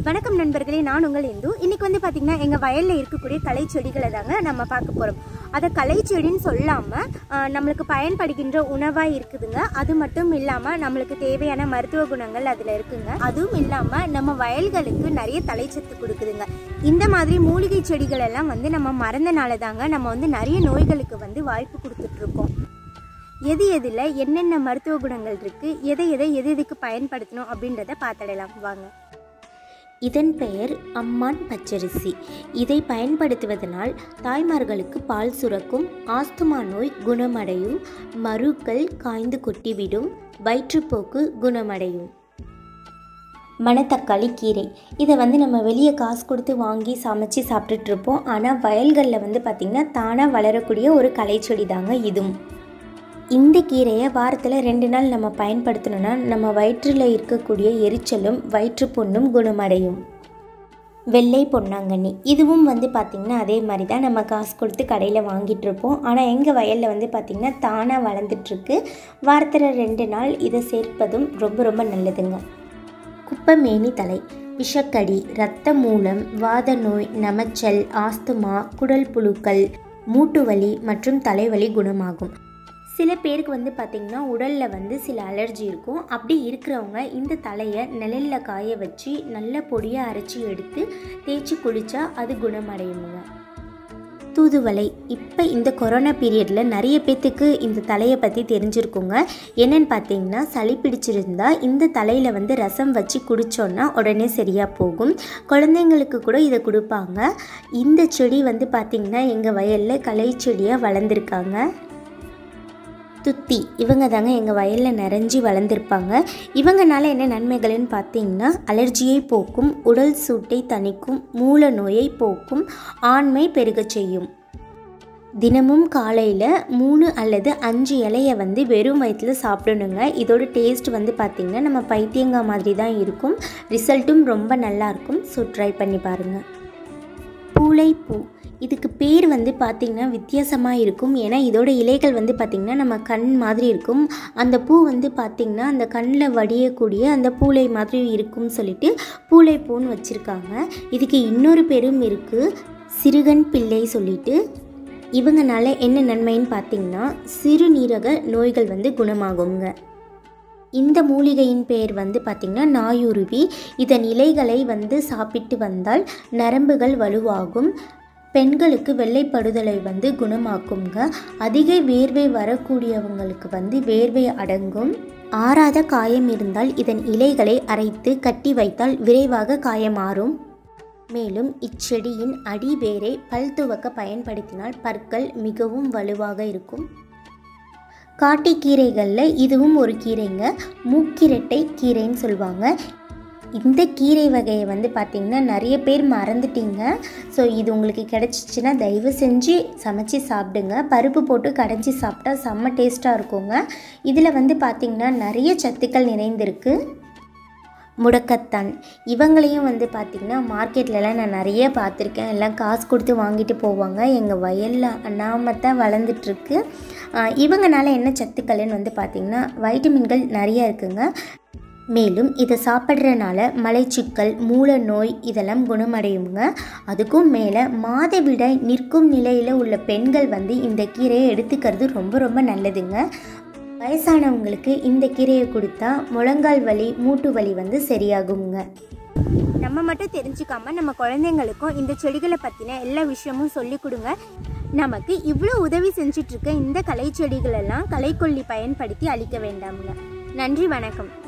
வணக்கம் நண்பர்களே நான் உங்கள் இந்து இன்னைக்கு வந்து பார்த்தீங்கன்னா எங்கள் வயலில் இருக்கக்கூடிய களை செடிகளை தாங்க நம்ம பார்க்க போகிறோம் அதை களை செடின்னு சொல்லாமல் நம்மளுக்கு பயன்படுகின்ற உணவாக இருக்குதுங்க அது மட்டும் இல்லாமல் நம்மளுக்கு தேவையான மருத்துவ குணங்கள் அதில் இருக்குங்க அதுவும் இல்லாமல் நம்ம வயல்களுக்கு நிறைய தலைச்சத்து கொடுக்குதுங்க இந்த மாதிரி மூலிகை செடிகள் எல்லாம் வந்து நம்ம மறந்தனால தாங்க நம்ம வந்து நிறைய நோய்களுக்கு வந்து வாய்ப்பு கொடுத்துட்ருக்கோம் எது எதில் என்னென்ன மருத்துவ குணங்கள் இருக்குது எதை எதை எது எதுக்கு பயன்படுத்தணும் அப்படின்றத பார்த்துடலாம் வாங்க இதன் பெயர் அம்மான் பச்சரிசி இதை பயன்படுத்துவதனால் தாய்மார்களுக்கு பால் சுரக்கும் ஆஸ்துமா நோய் குணமடையும் மருக்கள் காய்ந்து கொட்டிவிடும் வயிற்றுப்போக்கு குணமடையும் மணத்தக்காளி கீரை இதை வந்து நம்ம வெளியே காசு கொடுத்து வாங்கி சமைச்சு சாப்பிட்டுட்ருப்போம் ஆனால் வயல்களில் வந்து பார்த்திங்கன்னா தானாக வளரக்கூடிய ஒரு களைச்செடி தாங்க இதுவும் இந்த கீரையை வாரத்தில் ரெண்டு நாள் நம்ம பயன்படுத்தணும்னா நம்ம வயிற்றில் இருக்கக்கூடிய எரிச்சலும் வயிற்றுப்புண்ணும் குணமடையும் வெள்ளை பொன்னாங்கண்ணி இதுவும் வந்து பார்த்திங்கன்னா அதே மாதிரி தான் நம்ம காசு கொடுத்து கடையில் வாங்கிட்டு இருப்போம் ஆனால் எங்கள் வயலில் வந்து பார்த்திங்கன்னா தானாக வளர்ந்துட்டுருக்கு வாரத்தில் ரெண்டு நாள் இதை சேர்ப்பதும் ரொம்ப ரொம்ப நல்லதுங்க குப்பமேனி தலை விஷக்கடி இரத்த மூலம் வாத நோய் நமைச்சல் ஆஸ்துமா குடல் புழுக்கள் மூட்டுவலி மற்றும் தலைவலி குணமாகும் சில பேருக்கு வந்து பார்த்திங்கன்னா உடலில் வந்து சில அலர்ஜி இருக்கும் அப்படி இருக்கிறவங்க இந்த தலையை நிழலில் காய வச்சு நல்ல பொடியாக அரைச்சி எடுத்து தேய்ச்சி குளித்தா அது குணமடையுங்க தூதுவளை இப்போ இந்த கொரோனா பீரியடில் நிறைய பேர்த்துக்கு இந்த தலையை பற்றி தெரிஞ்சிருக்குங்க என்னென்னு பார்த்தீங்கன்னா சளி பிடிச்சிருந்தா இந்த தலையில் வந்து ரசம் வச்சு குடித்தோன்னா உடனே சரியாக போகும் குழந்தைங்களுக்கு கூட இதை கொடுப்பாங்க இந்த செடி வந்து பார்த்திங்கன்னா எங்கள் வயலில் களை செடியாக வளர்ந்துருக்காங்க துத்தி இவங்க தாங்க எங்கள் வயலில் நிறைஞ்சி வளர்ந்துருப்பாங்க இவங்கனால என்ன நன்மைகள்னு பார்த்தீங்கன்னா அலர்ஜியை போக்கும் உடல் சூட்டை தணிக்கும் மூல நோயை போக்கும் ஆண்மை பெருகச் செய்யும் தினமும் காலையில் மூணு அல்லது அஞ்சு இலையை வந்து வெறும் வயிற்றில் சாப்பிடணுங்க இதோட டேஸ்ட் வந்து பார்த்திங்கன்னா நம்ம பைத்தியங்காய் மாதிரி தான் இருக்கும் ரிசல்ட்டும் ரொம்ப நல்லாயிருக்கும் ஸோ ட்ரை பண்ணி பாருங்கள் பூளைப்பூ இதுக்கு பேர் வந்து பார்த்திங்கன்னா வித்தியாசமாக இருக்கும் ஏன்னா இதோட இலைகள் வந்து பார்த்திங்கன்னா நம்ம கண் மாதிரி இருக்கும் அந்த பூ வந்து பார்த்திங்கன்னா அந்த கண்ணில் வடியக்கூடிய அந்த பூளை மாதிரி இருக்கும்னு சொல்லிட்டு பூளை பூன்னு வச்சுருக்காங்க இதுக்கு இன்னொரு பேரும் இருக்குது சிறுகன் பிள்ளை சொல்லிட்டு இவங்கனால என்ன நன்மைன்னு பார்த்திங்கன்னா சிறுநீரக நோய்கள் வந்து குணமாகுங்க இந்த மூலிகையின் பெயர் வந்து பார்த்திங்கன்னா நாயுருவி இதன் இலைகளை வந்து சாப்பிட்டு வந்தால் நரம்புகள் வலுவாகும் பெண்களுக்கு வெள்ளைப்படுதலை வந்து குணமாக்குங்க அதிக வேர்வை வரக்கூடியவங்களுக்கு வந்து வேர்வை அடங்கும் ஆறாத காயம் இருந்தால் இதன் இலைகளை அரைத்து கட்டி வைத்தால் விரைவாக காயமாறும் மேலும் இச்செடியின் அடிவேரை பல் துவக்க பயன்படுத்தினால் பற்கள் மிகவும் வலுவாக இருக்கும் காட்டிக்கீரைகளில் இதுவும் ஒரு கீரைங்க மூக்கிரட்டை கீரைன்னு சொல்லுவாங்க இந்த கீரை வகையை வந்து பார்த்திங்கன்னா நிறைய பேர் மறந்துட்டீங்க ஸோ இது உங்களுக்கு கிடச்சிச்சின்னா தயவு செஞ்சு சமைச்சு சாப்பிடுங்க பருப்பு போட்டு கடைஞ்சி சாப்பிட்டா செம்ம டேஸ்ட்டாக இருக்குங்க இதில் வந்து பார்த்திங்கன்னா நிறைய சத்துக்கள் நிறைந்திருக்கு முடக்கத்தான் இவங்களையும் வந்து பார்த்திங்கன்னா மார்க்கெட்லலாம் நான் நிறைய பார்த்துருக்கேன் எல்லாம் காசு கொடுத்து வாங்கிட்டு போவாங்க எங்கள் வயலில் அண்ணாமத்தான் வளர்ந்துட்டுருக்கு இவங்கனால என்ன சத்துக்கள்னு வந்து பார்த்திங்கன்னா வைட்டமின்கள் நிறைய இருக்குங்க மேலும் இதை சாப்பிட்றனால மலைச்சிக்கல் மூல நோய் இதெல்லாம் குணமடையுங்க அதுக்கும் மேலே மாதவிடாய் நிற்கும் நிலையில் உள்ள பெண்கள் வந்து இந்த கீரையை எடுத்துக்கிறது ரொம்ப ரொம்ப நல்லதுங்க வயசானவங்களுக்கு இந்த கீரையை கொடுத்தா முழங்கால் வலி மூட்டு வலி வந்து சரியாகுங்க நம்ம மட்டும் தெரிஞ்சுக்காம நம்ம குழந்தைங்களுக்கும் இந்த செடிகளை பற்றின எல்லா விஷயமும் சொல்லி கொடுங்க நமக்கு இவ்வளோ உதவி செஞ்சிட்ருக்க இந்த கலை செடிகளெல்லாம் களைக்கொல்லி பயன்படுத்தி அழிக்க வேண்டாமுங்க நன்றி வணக்கம்